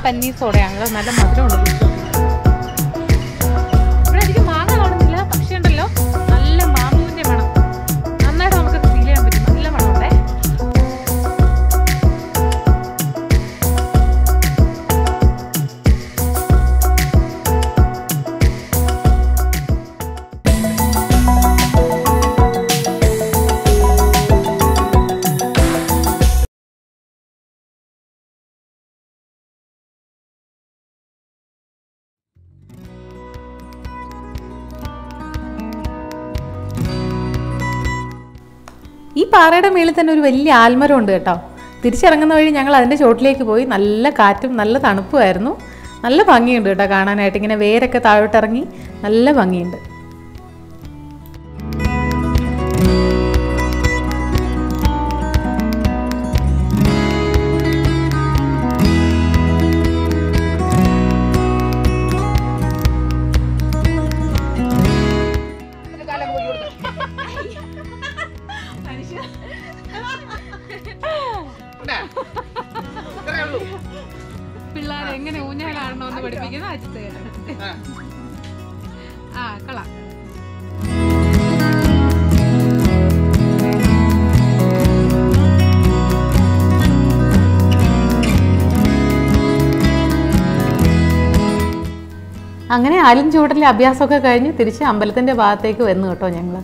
പന്നീർ സോഡയാണ് അത് നല്ല മധുരമുണ്ട് ഇവിടെ അധികം മാങ്ങ കാണുന്നില്ല പക്ഷേ ഉണ്ടല്ലോ നല്ല മാമ്പൂവിന്റെ മണം നന്നായിട്ട് നമുക്ക് ഫീൽ ചെയ്യാൻ പറ്റും നല്ല മണമുണ്ടേ ഈ പാറയുടെ മേളിൽ തന്നെ ഒരു വലിയ ആൽമരം ഉണ്ട് കേട്ടോ തിരിച്ചിറങ്ങുന്ന വഴി ഞങ്ങൾ അതിൻ്റെ ചോട്ടിലേക്ക് പോയി നല്ല കാറ്റും നല്ല തണുപ്പുമായിരുന്നു നല്ല ഭംഗിയുണ്ട് കേട്ടോ കാണാനായിട്ട് ഇങ്ങനെ വേരൊക്കെ താഴോട്ടിറങ്ങി നല്ല ഭംഗിയുണ്ട് പിള്ളേരെ എങ്ങനെ ഊഞ്ഞാലാടണമെന്ന് പഠിപ്പിക്കുന്ന അജിത്ത് ആ കള അങ്ങനെ ആലും ചൂടലിലെ അഭ്യാസമൊക്കെ കഴിഞ്ഞ് തിരിച്ച് അമ്പലത്തിന്റെ ഭാഗത്തേക്ക് വന്നു കേട്ടോ ഞങ്ങൾ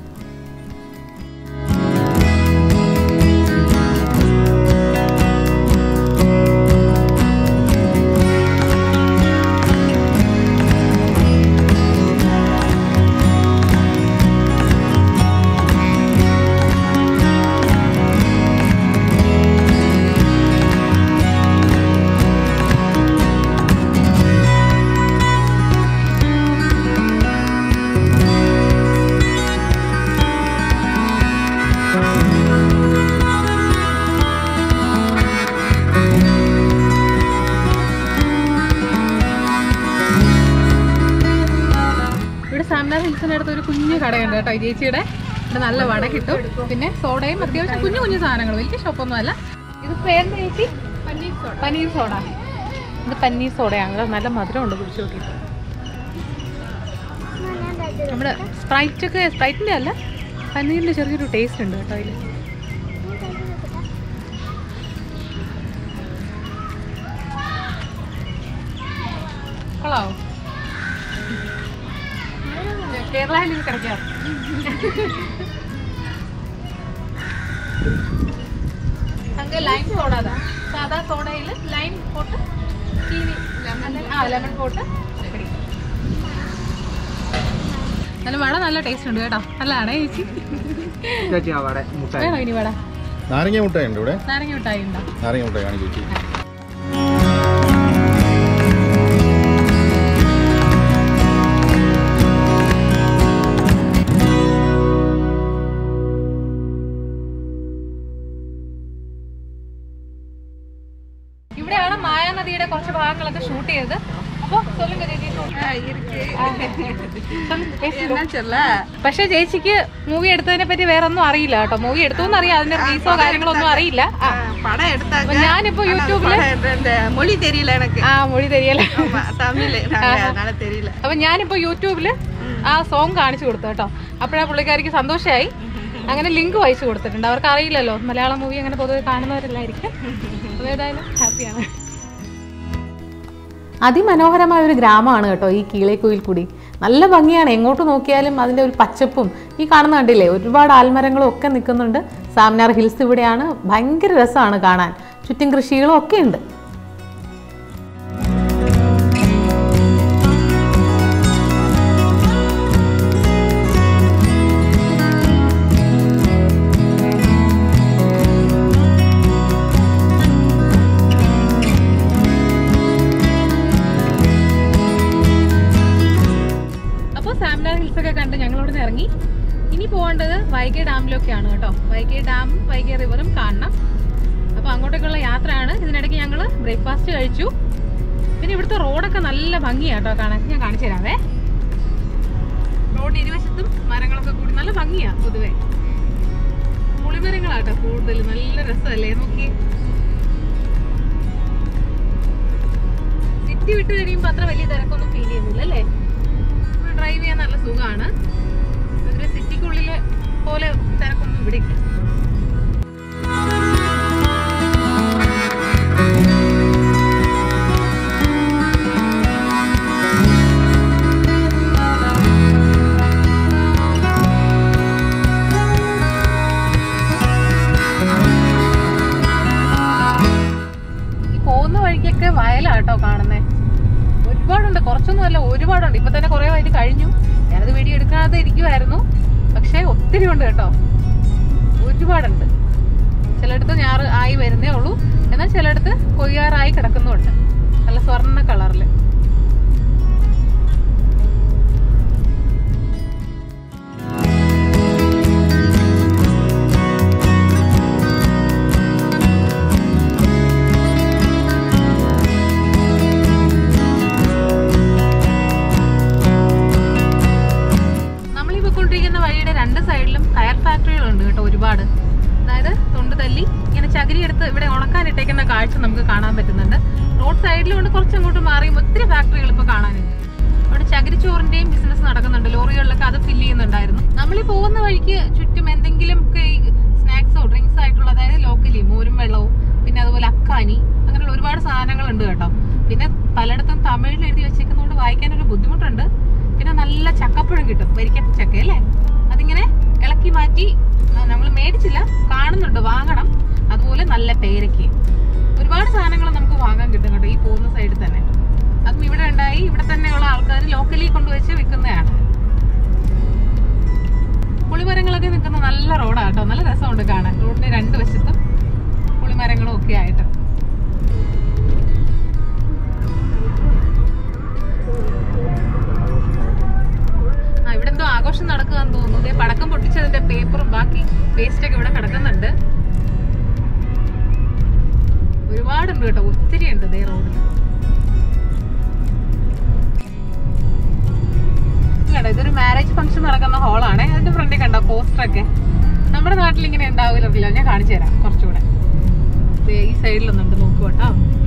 ഇവിടെ സാംനാർ ഹിൽസിനടുത്ത് ഒരു കുഞ്ഞു കടയുണ്ട് കേട്ടോ ഈ ചേച്ചിയുടെ ഇവിടെ നല്ല വട കിട്ടും പിന്നെ സോഡയും അത്യാവശ്യം കുഞ്ഞു കുഞ്ഞു സാധനങ്ങൾ വലിയ ഷോപ്പൊന്നും അല്ല ഇത് പേരെന്താ ചേച്ചി പനീർ സോഡ പനീർ സോഡ ഇത് പനീർ സോഡയാണ് ഇത് നല്ല മധുരമുണ്ട് കുടിച്ചു നോക്കിയിട്ട് നമ്മുടെ സ്പ്രൈറ്റ് ഒക്കെ സ്പ്രൈറ്റിൻ്റെ അല്ല പനീറിൻ്റെ ചെറിയൊരു ടേസ്റ്റ് ഉണ്ട് കേട്ടോ അതിൽ കൊള്ളാവോ കേരളയിൽ ഇത് കിടക്കാം അങ്ങ് ലൈം സോഡ അതാ സാധാ സോഡയിൽ ലൈം പോട്ട് ചീനി ആ ലെമൺ പോട്ട് പിടി. നല്ല വട നല്ല ടേസ്റ്റ് ഉണ്ട് കേട്ടോ നല്ലതാണേ ചേച്ചി ചേച്ചി ആ വട മുട്ടായി വേണോ ഇനി വട നാരങ്ങ മുട്ടയുണ്ട് ഇവിടെ നാരങ്ങ മിഠായി ഉണ്ടോ നാരങ്ങ മുട്ട കാണിച്ചു ചേച്ചി ഇവിടെയാണ് മായാനദിയുടെ കുറച്ച് ഭാഗങ്ങളൊക്കെ ഷൂട്ട് ചെയ്തത് അപ്പൊ சொல்லுங்க ചേച്ചി പക്ഷെ ചേച്ചിക്ക് മൂവി എടുത്തതിനെ പറ്റി വേറെ ഒന്നും അറിയില്ല കേട്ടോ മൂവി എടുത്തു അറിയാം അതിന്റെ റിലീസോ കാര്യങ്ങളോ ഒന്നും അറിയില്ല ആ. படம் எடுத்தாங்க അപ്പൊ ഞാനിപ്പോ യൂട്യൂബില് படம் இந்த மொழி தெரியல எனக்கு ആ മൊഴി തരികയല്ല ஆமா, தமிழ் நாங்க அதனால தெரியல അപ്പൊ ഞാനിപ്പോ യൂട്യൂബില് ആ സോങ് കാണിച്ചു കൊടുത്തു കേട്ടോ അപ്പോഴാ പുള്ളിക്കാരിക്ക് സന്തോഷമായി അങ്ങനെ ലിങ്ക് വായിച്ചു കൊടുത്തിട്ടുണ്ട് അവർക്ക് അറിയില്ലല്ലോ മലയാളം മൂവി അങ്ങനെ പൊതുവെ കാണുന്നവരല്ലായിരിക്കും അപ്പൊ ഏതായാലും ഹാപ്പിയാണ് അതിമനോഹരമായ ഒരു ഗ്രാമമാണ് കേട്ടോ ഈ കീളേക്കുയിൽ കൂടി നല്ല ഭംഗിയാണ് എങ്ങോട്ട് നോക്കിയാലും അതിൻ്റെ ഒരു പച്ചപ്പും ഈ കാണുന്ന കണ്ടില്ലേ ഒരുപാട് ആൽമരങ്ങളും ഒക്കെ നിൽക്കുന്നുണ്ട് സാംനാർ ഹിൽസ് ഇവിടെയാണ് ഭയങ്കര രസമാണ് കാണാൻ ചുറ്റും കൃഷികളും ഒക്കെ ഉണ്ട് അപ്പോൾ സാംനാർ ഹിൽസ് ഒക്കെ കണ്ട് ഞങ്ങൾ ഇവിടെ നിന്ന് ഇറങ്ങി ഇനി പോകേണ്ടത് വൈഗെ ഡാമിലൊക്കെയാണ് കേട്ടോ വൈഗെ ഡാമും വൈഗെ റിവറും കാണണം അപ്പോൾ അങ്ങോട്ടേക്കുള്ള യാത്രയാണ് ഇതിനിടയ്ക്ക് ഞങ്ങൾ ബ്രേക്ക്ഫാസ്റ്റ് കഴിച്ചു പിന്നെ ഇവിടുത്തെ റോഡൊക്കെ നല്ല ഭംഗിയാണ് കേട്ടോ കാണാൻ ഞാൻ കാണിച്ചു തരാവേ റോഡ് ഇരുവശത്തും മരങ്ങളൊക്കെ കൂടി നല്ല ഭംഗിയാ പൊതുവെ പുളിമരങ്ങളാട്ടോ കൂടുതൽ നല്ല രസമല്ലേ നോക്കി സിറ്റി വിട്ട് കഴിയുമ്പോൾ അത്ര വലിയ തിരക്കൊന്നും ഫീൽ ചെയ്യുന്നില്ല അല്ലേ ഡ്രൈവ് ചെയ്യാൻ നല്ല സുഖമാണ് ഒരു സിറ്റിക്കുള്ളിലെ പോലെ തിരക്കൊന്നും ഇവിടെ ഇല്ല ഈ പോകുന്ന വഴിക്കൊക്കെ വയലാട്ടോ കാണുന്നേ ഒരുപാടുണ്ട് കുറച്ചൊന്നും അല്ല ഒരുപാടുണ്ട് ഇപ്പൊ തന്നെ കുറെ വൈകിട്ട് കഴിഞ്ഞു ഞാനത് വീഡിയോ എടുക്കാതെ ഇരിക്കുമായിരുന്നു പക്ഷെ ഒത്തിരി ഉണ്ട് കേട്ടോ ഒരുപാടുണ്ട് ചിലയിടത്ത് ഞാറ് ആയി വരുന്നേ ഉള്ളൂ എന്നാൽ ചിലയിടത്ത് കൊയ്യാറായി കിടക്കുന്നുണ്ട് നല്ല സ്വർണ്ണ കളറിൽ നമ്മൾ ഈ പോയിക്കൊണ്ടിരിക്കുന്ന വഴിയുടെ രണ്ട് സൈഡിലും കയർ ഫാക്ടറികളുണ്ട് കേട്ടോ ഒരുപാട് അതായത് തൊണ്ട് തല്ലി ഇങ്ങനെ ചകിരി എടുത്ത് ഇവിടെ ഉണക്കാനിട്ടേക്കുന്ന കാഴ്ച നമുക്ക് കാണാൻ പറ്റുന്നുണ്ട് റോഡ് സൈഡിലുണ്ട് കുറച്ചങ്ങോട്ട് മാറിയും ഒത്തിരി ഫാക്ടറികൾ ഇപ്പോൾ കാണാനുണ്ട് അവിടെ ചകിരിച്ചോറിന്റെയും ബിസിനസ് നടക്കുന്നുണ്ട് ലോറികളിലൊക്കെ അത് ഫില്ല് ചെയ്യുന്നുണ്ടായിരുന്നു നമ്മൾ ഈ പോകുന്ന വഴിക്ക് ചുറ്റും എന്തെങ്കിലും സ്നാക്സോ ഡ്രിങ്ക്സ് ആയിട്ടുള്ള അതായത് ലോക്കലി മോരും വെള്ളവും പിന്നെ അതുപോലെ അക്കാനി അങ്ങനെയുള്ള ഒരുപാട് സാധനങ്ങളുണ്ട് കേട്ടോ പിന്നെ പലയിടത്തും തമിഴിൽ എഴുതി വെച്ചേക്കുന്നതുകൊണ്ട് വായിക്കാൻ ഒരു ബുദ്ധിമുട്ടുണ്ട് പിന്നെ നല്ല ചക്കപ്പഴം കിട്ടും വരിക്കത്ത ചക്ക അല്ലേ അതിങ്ങനെ ഇളക്കി മാറ്റി നമ്മൾ മേടിച്ചില്ല കാണുന്നുണ്ട് വാങ്ങണം അതുപോലെ നല്ല പേരയ്ക്കയും ഒരുപാട് സാധനങ്ങൾ നമുക്ക് വാങ്ങാൻ കിട്ടും കേട്ടോ ഈ പോകുന്ന സൈഡിൽ തന്നെ അതും ഇവിടെ ഉണ്ടായി ഇവിടെ തന്നെയുള്ള ആൾക്കാർ ലോക്കലി കൊണ്ടുവച്ച് വിൽക്കുന്നതാണ് പുളിമരങ്ങളൊക്കെ നിൽക്കുന്ന നല്ല റോഡാണ് കേട്ടോ നല്ല രസമുണ്ട് കാണാൻ റോഡിന്റെ രണ്ട് വശത്തും പുളിമരങ്ങളും ഒക്കെ ആയിട്ട് ആ ഇവിടെ എന്തോ ആഘോഷം നടക്കുകയെന്ന് തോന്നുന്നു ദേ പടക്കം പൊട്ടിച്ചതിന്റെ പേപ്പറും ബാക്കി വേസ്റ്റ് ഒക്കെ ഇവിടെ കിടക്കുന്നുണ്ട് ഒരുപാടുണ്ട് കേട്ടോ ഒത്തിരി ഉണ്ട് ദേ റോഡിൽ കേട്ടോ ഇതൊരു മാരേജ് ഫംഗ്ഷൻ നടക്കുന്ന ഹാളാണ് അതിന്റെ ഫ്രണ്ടിൽ കണ്ടോ പോസ്റ്റർ ഒക്കെ നമ്മുടെ നാട്ടിൽ ഇങ്ങനെ ഉണ്ടാവില്ല ഞാൻ കാണിച്ചു തരാം കുറച്ചുകൂടെ ദേ ഈ സൈഡിലൊന്നുണ്ട് നോക്കൂ കേട്ടോ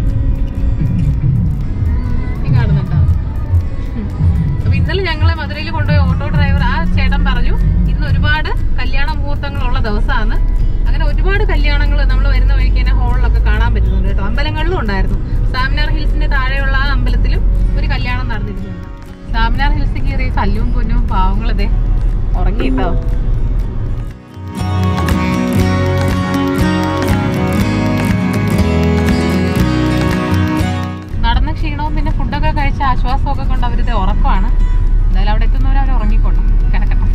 ഈ കാണുന്നുണ്ടോ ഉം. അപ്പൊ ഇന്നലെ ഞങ്ങളെ മധുരയിൽ കൊണ്ടുപോയ ഓട്ടോ ഡ്രൈവർ ആ ചേട്ടൻ പറഞ്ഞു ഇന്ന് ഒരുപാട് കല്യാണ മുഹൂർത്തങ്ങളുള്ള ദിവസമാണ് അങ്ങനെ ഒരുപാട് കല്യാണങ്ങൾ നമ്മൾ വരുന്ന വഴിക്ക് തന്നെ ഹോളിലൊക്കെ കാണാൻ പറ്റുന്നുണ്ട് കേട്ടോ അമ്പലങ്ങളിലും ഉണ്ടായിരുന്നു സാമിനാർ ഹിൽസിന്റെ താഴെയുള്ള ആ അമ്പലത്തിലും ഒരു കല്യാണം നടന്നിരുന്നുണ്ട് സാമിനാർ ഹിൽസിൽ കയറിയ കല്ലും പൊന്നും പാവങ്ങളതേ ഉറങ്ങിട്ടോ നടന്ന ക്ഷീണവും പിന്നെ ഫുഡൊക്കെ കഴിച്ച ആശ്വാസമൊക്കെ കൊണ്ട് അവരിത് ഉറക്കമാണ് എന്തായാലും അവിടെ എത്തുന്നവർ അവർ ഉറങ്ങിക്കോളും കിടക്കട്ടെ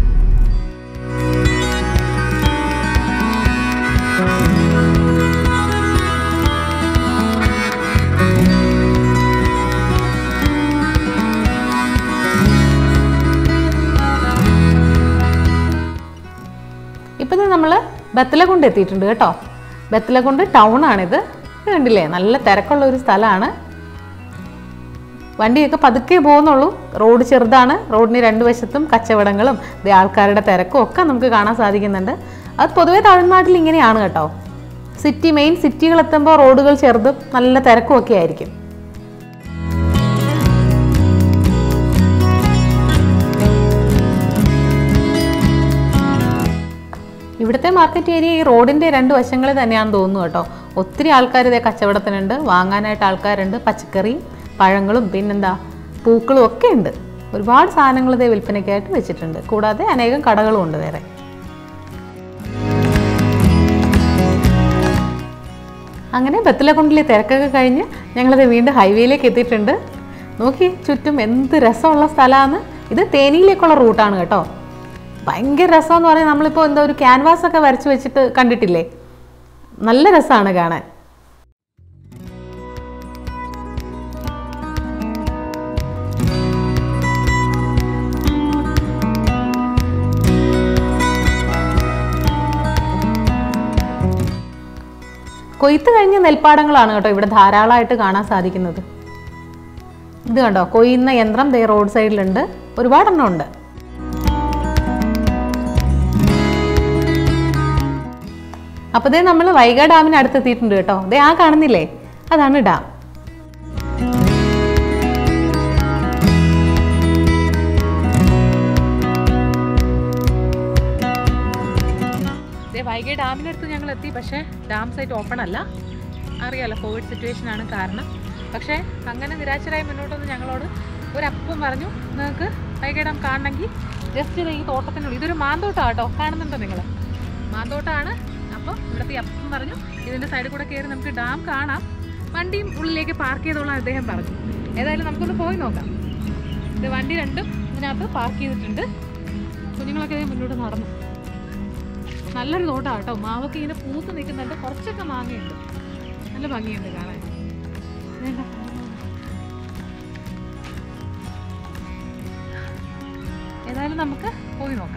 ഇപ്പം നമ്മൾ ബത്തലകുണ്ട് എത്തിയിട്ടുണ്ട് കേട്ടോ ബത്തലകുണ്ട് ടൗൺ ആണിത് ഇത് കണ്ടില്ലേ നല്ല തിരക്കുള്ള ഒരു സ്ഥലമാണ് വണ്ടിയൊക്കെ പതുക്കെ പോകുന്നുള്ളൂ റോഡ് ചെറുതാണ് റോഡിന് രണ്ട് വശത്തും കച്ചവടങ്ങളും ദേ ആൾക്കാരുടെ തിരക്കും ഒക്കെ നമുക്ക് കാണാൻ സാധിക്കുന്നുണ്ട് അത് പൊതുവേ തമിഴ്നാട്ടിൽ ഇങ്ങനെയാണ് കേട്ടോ സിറ്റി മെയിൻ സിറ്റികൾ എത്തുമ്പോൾ റോഡുകൾ ചെറുതും നല്ല തിരക്കും ഒക്കെ ആയിരിക്കും ഇവിടുത്തെ മാർക്കറ്റ് ഏരിയ ഈ റോഡിൻ്റെ രണ്ട് വശങ്ങളിൽ തന്നെയാണെന്ന് തോന്നുന്നു കേട്ടോ ഒത്തിരി ആൾക്കാർ ഇതേ കച്ചവടത്തിനുണ്ട് വാങ്ങാനായിട്ട് ആൾക്കാരുണ്ട് പച്ചക്കറി പഴങ്ങളും പിന്നെന്താ പൂക്കളും ഒക്കെ ഉണ്ട് ഒരുപാട് സാധനങ്ങൾ ഇതേ വിൽപ്പനയ്ക്കായിട്ട് വെച്ചിട്ടുണ്ട് കൂടാതെ അനേകം കടകളും ഉണ്ട് വേറെ അങ്ങനെ ബത്തിലക്കുണ്ടിലെ തിരക്കൊക്കെ കഴിഞ്ഞ് ഞങ്ങളിത് വീണ്ടും ഹൈവേയിലേക്ക് എത്തിയിട്ടുണ്ട് നോക്കി ചുറ്റും എന്ത് രസമുള്ള സ്ഥലമാണ് ഇത് തേനിയിലേക്കുള്ള റൂട്ടാണ് കേട്ടോ ഭയങ്കര രസമെന്ന് പറയാൻ നമ്മളിപ്പോൾ എന്താ ഒരു ക്യാൻവാസ് ഒക്കെ വരച്ച് വെച്ചിട്ട് കണ്ടിട്ടില്ലേ നല്ല രസമാണ് കാണാൻ കൊയ്ത്ത് കഴിഞ്ഞ നെൽപ്പാടങ്ങളാണ് കേട്ടോ ഇവിടെ ധാരാളമായിട്ട് കാണാൻ സാധിക്കുന്നത് ഇത് കണ്ടോ കൊയ്യുന്ന യന്ത്രം ദേ റോഡ് സൈഡിലുണ്ട് ഒരുപാടെണ്ണം ഉണ്ട് അപ്പോൾ ദേ നമ്മൾ വൈഗ ഡാമിന് അടുത്തെത്തിയിട്ടുണ്ട് കേട്ടോ ദേ ആ കാണുന്നില്ലേ അതാണ് ഡാം വൈകി ഡാമിനടുത്ത് ഞങ്ങൾ എത്തി പക്ഷേ ഡാം സൈറ്റ് ഓപ്പൺ അല്ല അറിയാലോ കോവിഡ് സിറ്റുവേഷൻ ആണ് കാരണം പക്ഷേ അങ്ങനെ നിരാശരായി മുന്നോട്ടൊന്ന് ഞങ്ങളോട് ഒരു അപ്പം പറഞ്ഞു നിങ്ങൾക്ക് വൈകി ഡാം കാണണമെങ്കിൽ ജസ്റ്റ് ഈ തോട്ടത്തിനുള്ളിൽ ഇതൊരു മാന്തോട്ടം കേട്ടോ കാണുന്നുണ്ടോ നിങ്ങൾ മാന്തോട്ടമാണ് അപ്പോൾ ഇവിടുത്തെ ഈ അപ്പം പറഞ്ഞു ഇതിൻ്റെ സൈഡിൽ കൂടെ കയറി നമുക്ക് ഡാം കാണാം വണ്ടിയും ഉള്ളിലേക്ക് പാർക്ക് ചെയ്തോളാം അദ്ദേഹം പറഞ്ഞു ഏതായാലും നമുക്കൊന്ന് പോയി നോക്കാം ഇത് വണ്ടി രണ്ടും ഇതിനകത്ത് പാർക്ക് ചെയ്തിട്ടുണ്ട് കുഞ്ഞുങ്ങളൊക്കെ ദേ മുന്നോട്ട് നടന്നു നല്ലൊരു തോട്ടാണ് കേട്ടോ മാവൊക്കെ ഇങ്ങനെ പൂത്ത് നിൽക്കുന്നുണ്ട് കുറച്ചൊക്കെ മാങ്ങയുണ്ട് നല്ല ഭംഗിയുണ്ട് കാണാൻ വേണ്ട. ഏതായാലും നമുക്ക് പോയി നോക്കാം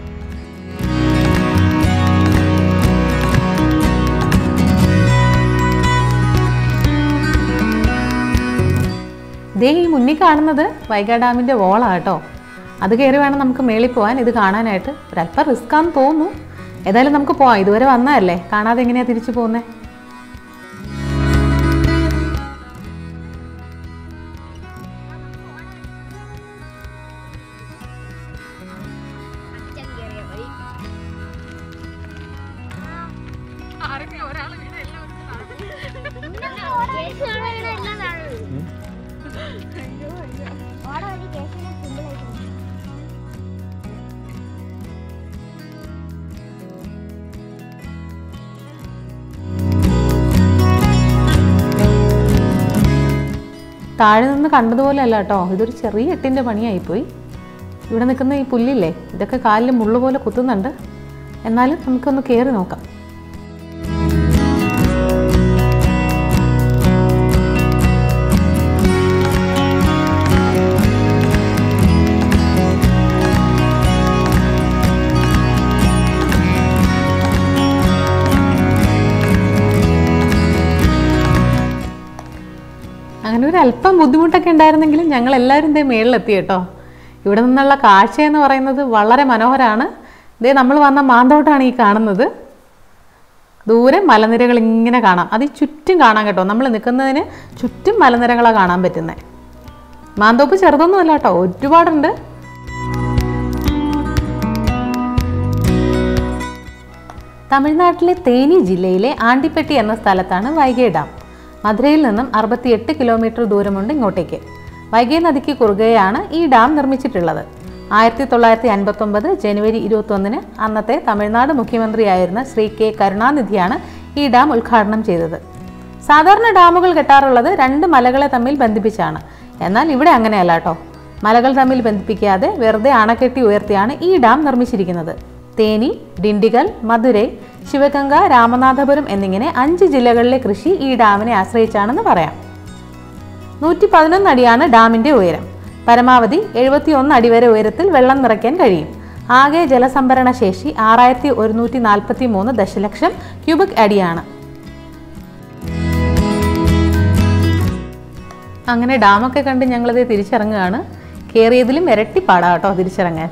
ദേ ഈ മുന്നിൽ കാണുന്നത് വൈഗ ഡാമിൻ്റെ വോളാണ് കേട്ടോ അത് കയറി വേണം നമുക്ക് മേളിൽ പോകാൻ ഇത് കാണാനായിട്ട് ഒരല്പം റിസ്ക് ആണെന്ന് തോന്നുന്നു ഏതായാലും നമുക്ക് പോവാം ഇതുവരെ വന്നതല്ലേ കാണാതെ എങ്ങനെയാണ് തിരിച്ചു പോകുന്നത് താഴെ നിന്ന് കണ്ടതുപോലെ അല്ല കേട്ടോ ഇതൊരു ചെറിയ എട്ടിൻ്റെ പണിയായിപ്പോയി ഇവിടെ നിൽക്കുന്ന ഈ പുല്ലില്ലേ ഇതൊക്കെ കാലിൽ മുള്ളു പോലെ കുത്തുന്നുണ്ട് എന്നാലും നമുക്കൊന്ന് കയറി നോക്കാം അങ്ങനെ ഒരു അല്പം ബുദ്ധിമുട്ടൊക്കെ ഉണ്ടായിരുന്നെങ്കിലും ഞങ്ങൾ എല്ലാവരും ഇതേ മേളിലെത്തി കേട്ടോ ഇവിടെ നിന്നുള്ള കാഴ്ച എന്ന് പറയുന്നത് വളരെ മനോഹരമാണ് ഇതേ നമ്മൾ വന്ന മാന്തോട്ടാണ് ഈ കാണുന്നത് ദൂരെ മലനിരകൾ ഇങ്ങനെ കാണാം അത് ഈ ചുറ്റും കാണാം കേട്ടോ നമ്മൾ നിൽക്കുന്നതിന് ചുറ്റും മലനിരകളാണ് കാണാൻ പറ്റുന്നത് മാന്തോപ്പ് ചെറുതൊന്നുമല്ല കേട്ടോ ഒരുപാടുണ്ട് തമിഴ്നാട്ടിലെ തേനി ജില്ലയിലെ ആണ്ടിപ്പെട്ടി എന്ന സ്ഥലത്താണ് വൈഗൈ ഡാം മധുരയിൽ നിന്നും അറുപത്തിയെട്ട് കിലോമീറ്റർ ദൂരമുണ്ട് ഇങ്ങോട്ടേക്ക് വൈഗൈ നദിക്ക് കുറുകെയാണ് ഈ ഡാം നിർമ്മിച്ചിട്ടുള്ളത് ആയിരത്തി തൊള്ളായിരത്തി അൻപത്തൊമ്പത് ജനുവരി ഇരുപത്തൊന്നിന് അന്നത്തെ തമിഴ്നാട് മുഖ്യമന്ത്രിയായിരുന്ന ശ്രീ കെ കരുണാനിധിയാണ് ഈ ഡാം ഉദ്ഘാടനം ചെയ്തത് സാധാരണ ഡാമുകൾ കെട്ടാറുള്ളത് രണ്ട് മലകളെ തമ്മിൽ ബന്ധിപ്പിച്ചാണ് എന്നാൽ ഇവിടെ അങ്ങനെയല്ല കേട്ടോ മലകൾ തമ്മിൽ ബന്ധിപ്പിക്കാതെ വെറുതെ അണക്കെട്ടി ഉയർത്തിയാണ് ഈ ഡാം നിർമ്മിച്ചിരിക്കുന്നത് തേനി ഡിണ്ടിഗൽ മധുരൈ ശിവഗംഗ രാമനാഥപുരം എന്നിങ്ങനെ അഞ്ച് ജില്ലകളിലെ കൃഷി ഈ ഡാമിനെ ആശ്രയിച്ചാണെന്ന് പറയാം നൂറ്റി പതിനൊന്ന് അടിയാണ് ഡാമിന്റെ ഉയരം പരമാവധി എഴുപത്തിയൊന്ന് അടി വരെ ഉയരത്തിൽ വെള്ളം നിറയ്ക്കാൻ കഴിയും ആകെ ജലസംഭരണ ശേഷി ആറായിരത്തി ഒരുന്നൂറ്റി നാൽപ്പത്തി മൂന്ന് ദശലക്ഷം ക്യൂബിക് അടിയാണ് അങ്ങനെ ഡാമൊക്കെ കണ്ട് ഞങ്ങളിത് തിരിച്ചിറങ്ങുകയാണ് കയറിയതിലും ഇരട്ടി പാടാ കേട്ടോ തിരിച്ചിറങ്ങാൻ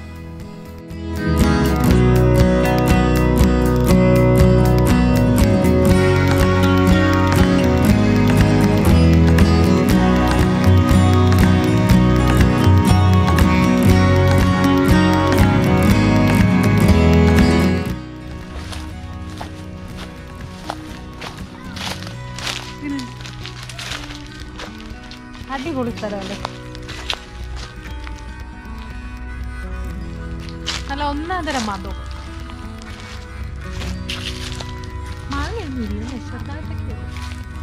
അടിപൊളി സ്ഥലമല്ലേ നല്ല ഒന്നാം തരം മാന്തോ മഴയൊന്നും ഇല്ല ചെറുതായിട്ടൊക്കെ ഉള്ളൂ.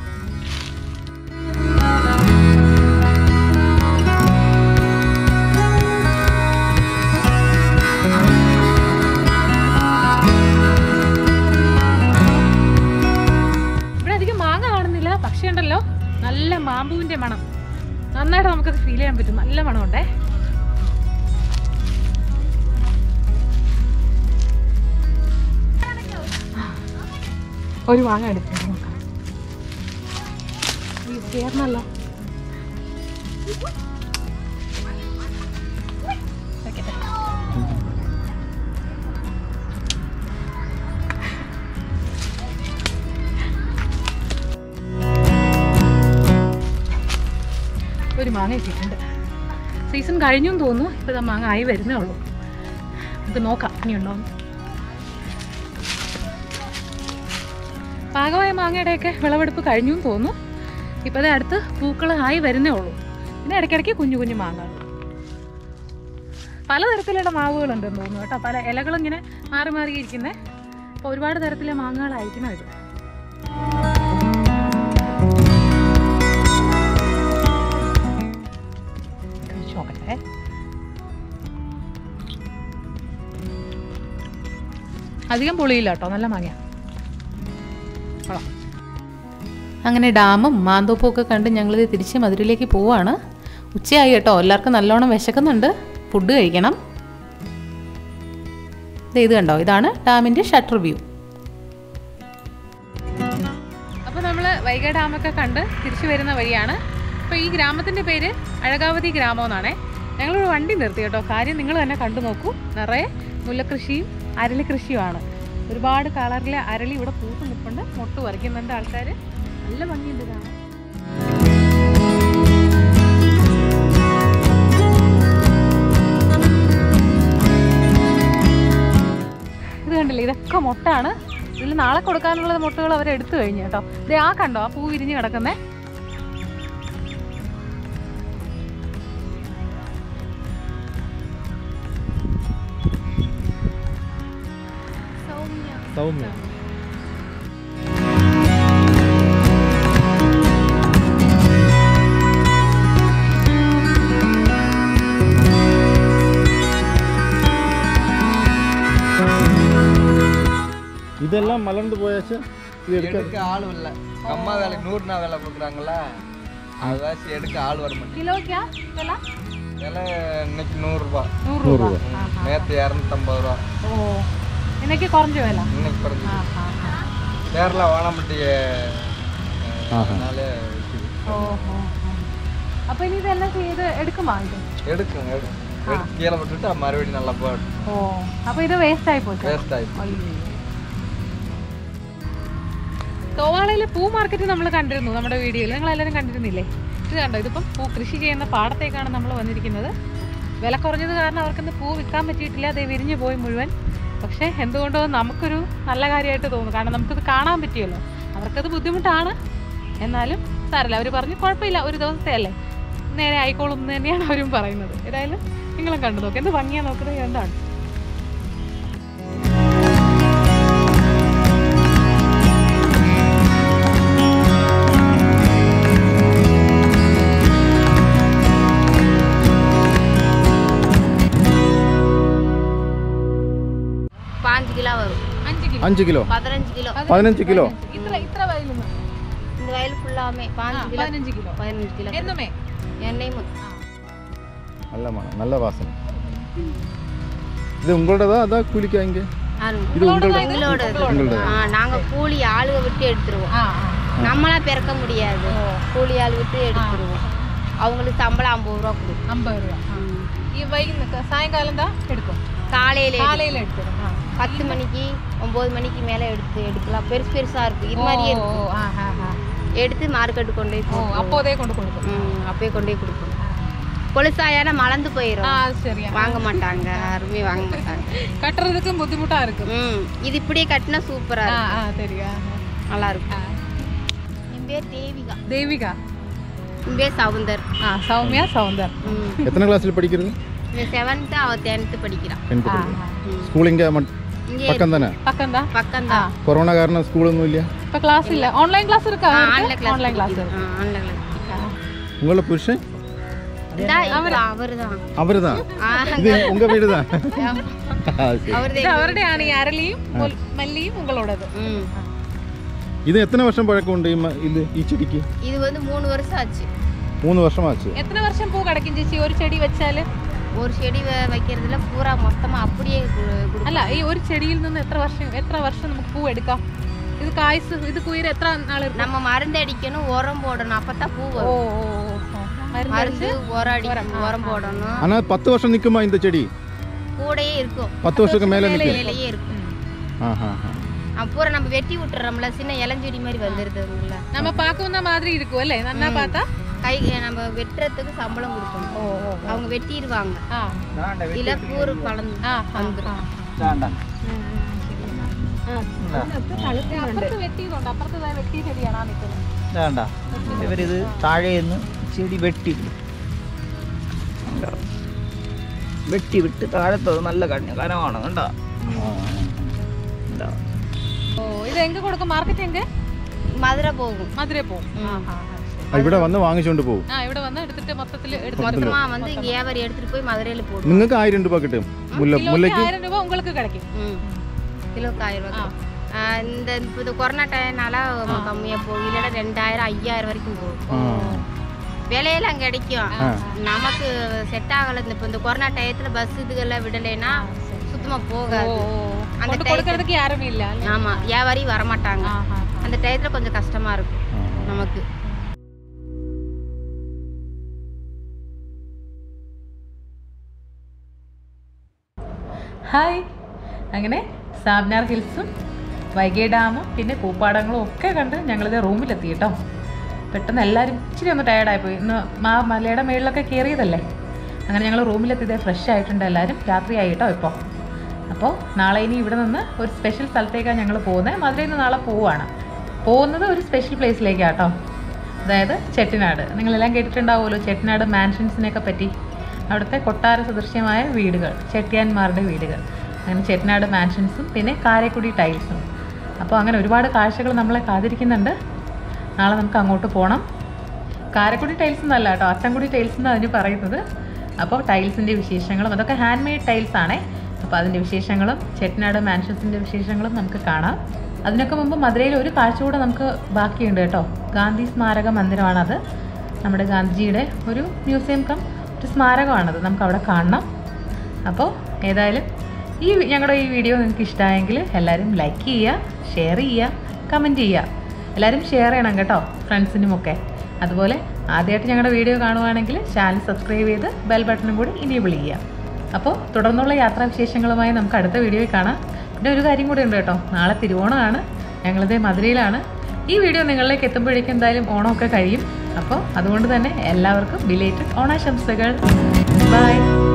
ഇവിടെ അധികം മാങ്ങ കാണുന്നില്ല പക്ഷേ ഉണ്ടല്ലോ നല്ല മാമ്പൂവിന്റെ മണം നന്നായിട്ട് നമുക്കത് ഫീൽ ചെയ്യാൻ പറ്റും നല്ല മണമുണ്ടേ ഒരു മാങ്ങ എടുത്തു നോക്കാം ഈ ചേർന്നല്ലോ വെക്കട്ടെ. ഒരു മാങ്ങ ഇട്ടിട്ടുണ്ട് സീസൺ കഴിഞ്ഞു എന്ന് തോന്നുന്നു ഇപ്പോൾ മാങ്ങ ആയി വരുന്നേ ഉള്ളൂ നമുക്ക് നോക്കാം ഇനി ഉണ്ടോ എന്ന്. പാകമായ മാങ്ങയുടെയൊക്കെ വിളവെടുപ്പ് കഴിഞ്ഞു എന്ന് തോന്നുന്നു ഇപ്പോൾ അതേ അടുത്ത് പൂക്കൾ ആയി വരുന്നേ ഉള്ളൂ പിന്നെ ഇടയ്ക്കിടയ്ക്ക് കുഞ്ഞു കുഞ്ഞു മാങ്ങകൾ പലതരത്തിലുള്ള മാവുകളുണ്ടെന്ന് തോന്നുന്നു കേട്ടോ പല ഇലകളും ഇങ്ങനെ മാറി മാറി ഇരിക്കുന്നത് അപ്പോൾ ഒരുപാട് തരത്തിലെ മാങ്ങകളായിരിക്കണം ഇത് കഴിച്ച് നോക്കട്ടെ അധികം പുളിയില്ല കേട്ടോ നല്ല മാങ്ങ അങ്ങനെ ഡാമും മാന്തോപ്പും ഒക്കെ കണ്ട് ഞങ്ങളിത് തിരിച്ച് മധുരയിലേക്ക് പോവാണ് ഉച്ചയായി കേട്ടോ എല്ലാവർക്കും നല്ലോണം വിശക്കുന്നുണ്ട് ഫുഡ് കഴിക്കണം ദേ ഇത് കണ്ടോ ഇതാണ് ഡാമിൻ്റെ ഷട്ടർ വ്യൂ അപ്പോൾ നമ്മൾ വൈഗ ഡാമൊക്കെ കണ്ട് തിരിച്ചു വരുന്ന വഴിയാണ് അപ്പോൾ ഈ ഗ്രാമത്തിൻ്റെ പേര് അഴകാവതി ഗ്രാമം എന്നാണേ ഞങ്ങളൊരു വണ്ടി നിർത്തി കേട്ടോ കാര്യം നിങ്ങൾ തന്നെ കണ്ടു നോക്കൂ നിറയെ മുല്ലക്കൃഷിയും അരളി കൃഷിയുമാണ് ഒരുപാട് കളറിലെ അരളി ഇവിടെ പൂത്ത് നിൽപ്പുണ്ട് മൊട്ട് പറിക്കുന്നുണ്ട് ആൾക്കാർ നല്ല ഭംഗിയുണ്ട് കാണാൻ ഇത് കണ്ടില്ലേ ഇതൊക്കെ മുട്ടാണ് ഇതിൽ നാളെ കൊടുക്കാനുള്ള മുട്ടുകൾ അവർ എടുത്തു കഴിഞ്ഞു കേട്ടോ ഇത് ആ കണ്ടോ ആ പൂ വിരിഞ്ഞ് കിടക്കുന്നേ സൗമ്യ இதெல்லாம் மலர்ந்து போயாச்சு இது எடுக்க எடுக்க ஆள் இல்ல அம்மா வேலைக்கு நூறு நாள் வேலை கொடுக்குறாங்கல்ல அதுதான் சரி, எடுக்க ஆள் வர மாட்டேங்குது കിലോയ്ക്കാ വില விலை இன்னைக்கு நூறுரூபா നൂറ് നൂറ് രൂപ രൂപ. ആഹാ. நேற்று இரநூத்தம்பது ரூபா ഓ എന്നൊക്കെ കുറഞ്ഞ വില இன்னைக்கு குறைஞ்சி ആ ആ ആ கேரளா வானம்பட்டிய ஆஹா. அதனால ഓ ഓ ഓ. അപ്പൊ ഇനി ഇതെല്ലാം ചെയ്ത് എടുക്കുമോ ഇത് எடுக்கும் எடுக்கும் எடுத்து கீழே விட்டுட்டு மறுபடியும் நல்லா போடும் ഓ അപ്പൊ ഇത് വേസ്റ്റ് ആയി പോയി வேஸ்ட் ஆயிடுச்சு തോവാളയിലെ പൂ മാർക്കറ്റ് നമ്മൾ കണ്ടിരുന്നു നമ്മുടെ വീഡിയോയിൽ നിങ്ങൾ എല്ലാവരും കണ്ടിരുന്നില്ലേ ഇത് കണ്ടോ ഇതിപ്പം പൂ കൃഷി ചെയ്യുന്ന പാടത്തേക്കാണ് നമ്മൾ വന്നിരിക്കുന്നത് വില കുറഞ്ഞത് കാരണം അവർക്കൊന്ന് പൂ വിൽക്കാൻ പറ്റിയിട്ടില്ല അത് വിരിഞ്ഞു പോയി മുഴുവൻ പക്ഷേ എന്തുകൊണ്ടോ നമുക്കൊരു നല്ല കാര്യമായിട്ട് തോന്നുന്നു കാരണം നമുക്കിത് കാണാൻ പറ്റിയല്ലോ അവർക്കത് ബുദ്ധിമുട്ടാണ് എന്നാലും സാരല്ല അവർ പറഞ്ഞു കുഴപ്പമില്ല ഒരു ദിവസത്തെ അല്ലേ നേരെ ആയിക്കോളും എന്ന് തന്നെയാണ് അവരും പറയുന്നത് ഏതായാലും നിങ്ങളും കണ്ടു നോക്ക് എന്ത് ഭംഗിയാണ് നോക്കുന്നത് എന്താണ് பாஞ்சு கிலோ வரும் അഞ്ച് കിലോ அஞ்சு கிலோ பதினஞ்சு கிலோ பதினஞ்சு கிலோ ഇത്ര ഇത്ര വയലിൽ നിന്ന് இந்த வயல் ஃபுல்லாமே ആ, பாஞ்சு கிலோ പതിനഞ്ച് കിലോ பதினஞ்சு கிலோ എന്നുമേ எண்ணெயும் நல்ல மனம் நல்ல வாசனை இது உங்களோடதா அதான் கூலிக்கா இங்கே ஆறு. இது உங்களோட உங்களோட உங்களோட ஆ, நாங்க கூலி ஆளுக விட்டு எடுத்துருவோம் ആ ആ நம்மளா பிறக்க முடியாது கூலி ஆள் விட்டு எடுத்துருவோம் அவங்களுக்கு சம்பளம் ஐம்பது ரூபா கொடுக்கும் അമ്പത് രൂപ ആ. ഈ വൈകുന്നേരം സായങ്കാലം എന്താ എടുക്കും காலையில കാലയിൽ എടുത്തിടും ആ. பத்து மணிக்கு ஒன்பது மணிக்கு மேல எடுத்து எடுக்கலாம் பெருசு பெருசா இருக்கு இது ഓ, மாதிரியே ഓ, இருக்கும் ആ, ആ, ആ. எடுத்து மார்க்கெட்டு கொண்டு போய் ഓ போட்டுருவோம். അപ്പോ അതേ കൊണ്ട് കൊടുക്കും ம், அப்படியே கொண்டு போய் கொடுக்கணும் பொலிசாயான மலர்ந்து ആ போயிடும் அது சரியா வாங்க மாட்டாங்க யாருமே வாங்க மாட்டாங்க கட்டுறதுக்கும் புத்திமுட்டா இருக்கும் ம் இது இப்படியே கட்டினா சூப்பரா ஆ இருக்கும் ஆ தெரியா நல்லா இருக்கும் என் பேர் தேவிகா தேவிகா என் பேர் சவுந்தர் ஆ சௌமியா சௌந்தர் ம் எத்தனை கிளாஸில் படிக்கிறது இவன் செவன்த்து அவள் டென்த்து படிக்கிறான் டென்த்து ആ, படிக்கிறது ആ. സ്കൂൾ ഇங்கே இங்கே പക്കം തന്നെ പക്കം എന്താ பக்கம் ആ தான் കൊറോണ കാരണം സ്കൂളൊന്നും ഇല്ല ഇപ്പൊ ക്ലാസ് ഇല്ല ഓൺലൈൻ ക്ലാസ് இருக்கா online class online class online class உங்களோட புருஷன் அவர் தான் அவர் தான் இது உங்க வீடு தான் சரி அவர் ഇത് അവരുടെയാണ് ഈ അരളിയും മുൽ- മല്ലിയും ഉങ്ങളോടത് ம் ഇത് എത്ര വർഷം പഴക്കമുണ്ട് ഈ മ- ഇത് ഈ ചെടിക്ക് இது வந்து மூணு வருஷம் ஆச்சு മൂന്ന് വർഷമാச்சு എത്ര വർഷം പൂ കിടക്കും ചേച്ചി ഒരു ചെടി വെച്ചാല് ஒரு செடி வ- வைக்கிறதுல பூரா மொத்தமா அப்படியே கு- கொடுக்கும் അല്ല ഈ ഒരു ചെടിയിൽ നിന്ന് എത്ര വർഷം എത്ര വർഷം നമുക്ക് പൂ എടുക്കാം ഇത് കായ്സ് ഇത് കുയിര് എത്ര നാൾ എടുക്കും நம்ம மருந்து அடிக்கணும் உரம் போடணும் அப்பதான் பூ ഓ வரும் ഓ ഓ, ഓ. മരുന്ന് மருந்து உரம் அடிக்கணும் உரம் போடணும் ஆனால் பத்து வருஷம் நிற்குமா இந்த செடி கூடயே இருக்கும் பத்து வருஷத்துக்கு மேலே நிற்கும் இலையே இருக்கும் ஆ ஆ ஆ அஹ் பூரா நம்ம வெட்டி விட்டுறோம்ல சின்ன இளஞ்செடி மாதிரி வந்துருதுங்கள നമ്മ പാക്കുന്ന മാതിരി ഇരിക്കും അല്ലേ നന്നാ പാത്താ கை நம்ம வெட்டுறதுக்கு சம்பளம் கொடுக்கணும் ഓ ഓ அவங்க வெட்டிடுவாங்க ആ இல்ல பூரு கலந்து ആ ആ, வந்துரும். ആ. வேண்டாம் അപ്പുറത്ത് വെട്ടിയതുണ്ട് അപ്പുറത്ത് ദാ വെട്ടിയ ചെടിയാണ് ആ നിൽക്കുന്നത് വേണ്ട ഇവരിത് താഴെ നിന്ന് ചെടി വെട്ടി വിടും. കണ്ടോ? വെട്ടി വിട്ട് താഴത്തത് നല്ല കണ്ണ് കനമാണ് കണ്ടോ കണ്ടോ? ഓ ഇത് എങ്ക കൊടുക്കും മാർക്കറ്റ് എങ്ക மதுரை போகும் മധുര പോകും ആ, ഇവിടെ വന്ന് വാങ്ങിച്ചുകൊണ്ട് പോകും ആ ഇവിടെ വന്ന് എടുത്തിട്ട് മൊത്തത്തിൽ എടുത്ത് மொத்தமா வந்து இங்க வியாபாரி எடுத்துட்டு போய் மதுரையில போடும் നിങ്ങൾക്ക് ആയിരം രൂപ കിട്ടും മുല്ല കിലോയ്ക്ക് മുല്ലയ്ക്ക് ആയിരം രൂപ உங்களுக்கு கிடைக்கும் ம் கிலோக்கு ஆயிரம் ரூபாய் கிலோ. ஆ, இந்த இப்போ இது கொரோனா டைம்னால கம்மியாக போகும் இல்லைன்னா ரெண்டாயிரம் ஐயாயிரம் வரைக்கும் போகும் ആ விலையெல்லாம் கிடைக்கும் நமக்கு செட் ஆகலை இந்த இப்போ இந்த கொரோனா டயத்தில் பஸ் இதுகள்லாம் விடலைன்னா சுத்தமாக போகாது அந்த കൊണ്ട് കൊടുக்கிறதுக்கு யாருமே இல்ல ஆமா வியாபாரி வரமாட்டாங்க ஆஹா. அந்த டயத்தில் கொஞ்சம் கஷ்டமா இருக்கும் நமக்கு ഹായ് അങ്ങനെ സാബ്നാർ ഹിൽസും വൈഗേ ഡാമും പിന്നെ പൂപ്പാടങ്ങളും ഒക്കെ കണ്ട് ഞങ്ങളിത് റൂമിലെത്തി കേട്ടോ പെട്ടെന്ന് എല്ലാവരും ഇച്ചിരി ഒന്ന് ടയർഡായിപ്പോയി ഇന്ന് ആ മലയുടെ മേളിലൊക്കെ കയറിയതല്ലേ അങ്ങനെ ഞങ്ങൾ റൂമിലെത്തിയത് ഫ്രഷ് ആയിട്ടുണ്ട് എല്ലാവരും രാത്രിയായി കേട്ടോ ഇപ്പോൾ അപ്പോൾ നാളെ ഇനി ഇവിടെ നിന്ന് ഒരു സ്പെഷ്യൽ സ്ഥലത്തേക്കാണ് ഞങ്ങൾ പോകുന്നത് മധുരയിൽ നിന്ന് നാളെ പോവുകയാണ് പോകുന്നത് ഒരു സ്പെഷ്യൽ പ്ലേസിലേക്കാണ് കേട്ടോ അതായത് ചെട്ടിനാട് നിങ്ങളെല്ലാം കേട്ടിട്ടുണ്ടാവുമല്ലോ ചെട്ടിനാട് മാൻഷൻസിനെയൊക്കെ പറ്റി അവിടുത്തെ കൊട്ടാര സദൃശ്യമായ വീടുകൾ ചെട്ടിയാന്മാരുടെ വീടുകൾ അങ്ങനെ ചെട്ടിനാട് മാൻഷൻസും പിന്നെ കാരക്കുടി ടൈൽസും അപ്പോൾ അങ്ങനെ ഒരുപാട് കാഴ്ചകൾ നമ്മളെ കാത്തിരിക്കുന്നുണ്ട് നാളെ നമുക്ക് അങ്ങോട്ട് പോകണം കാരക്കുടി ടൈൽസ് എന്നല്ല കേട്ടോ അത്തൻകുടി ടൈൽസ് എന്നാണ് അതിന് പറയുന്നത് അപ്പോൾ ടൈൽസിൻ്റെ വിശേഷങ്ങളും അതൊക്കെ ഹാൻഡ് മെയ്ഡ് ടൈൽസ് ആണേ അപ്പോൾ അതിൻ്റെ വിശേഷങ്ങളും ചെട്ടിനാട് മാൻഷൻസിൻ്റെ വിശേഷങ്ങളും നമുക്ക് കാണാം അതിനൊക്കെ മുമ്പ് മധുരയിൽ ഒരു കാഴ്ച കൂടെ നമുക്ക് ബാക്കിയുണ്ട് കേട്ടോ ഗാന്ധി സ്മാരക മന്ദിരമാണത് നമ്മുടെ ഗാന്ധിജിയുടെ ഒരു മ്യൂസിയം കം ഒരു സ്മാരകമാണത് നമുക്ക് അവിടെ കാണണം അപ്പോൾ ഏതായാലും ഈ വി- ഞങ്ങളുടെ ഈ വീഡിയോ നിങ്ങൾക്ക് ഇഷ്ടമായെങ്കിൽ എല്ലാവരും ലൈക്ക് ചെയ്യുക ഷെയർ ചെയ്യുക കമൻറ്റ് ചെയ്യുക എല്ലാവരും ഷെയർ ചെയ്യണം കേട്ടോ ഫ്രണ്ട്സിനുമൊക്കെ അതുപോലെ ആദ്യമായിട്ട് ഞങ്ങളുടെ വീഡിയോ കാണുവാണെങ്കിൽ ചാനൽ സബ്സ്ക്രൈബ് ചെയ്ത് ബെൽ ബട്ടണും കൂടി ഇനേബിൾ ചെയ്യുക അപ്പോൾ തുടർന്നുള്ള യാത്രാവിശേഷങ്ങളുമായി നമുക്ക് അടുത്ത വീഡിയോയിൽ കാണാം പിന്നെ ഒരു കാര്യം കൂടി ഉണ്ട് കേട്ടോ നാളെ തിരുവോണമാണ് ഞങ്ങളിത് മധുരയിലാണ് ഈ വീഡിയോ നിങ്ങളിലേക്ക് എത്തുമ്പോഴേക്കും എന്തായാലും ഓണമൊക്കെ കഴിയും അപ്പോൾ അതുകൊണ്ട് തന്നെ എല്ലാവർക്കും ബിലേറ്റഡ് ഓണാശംസകൾ ബൈ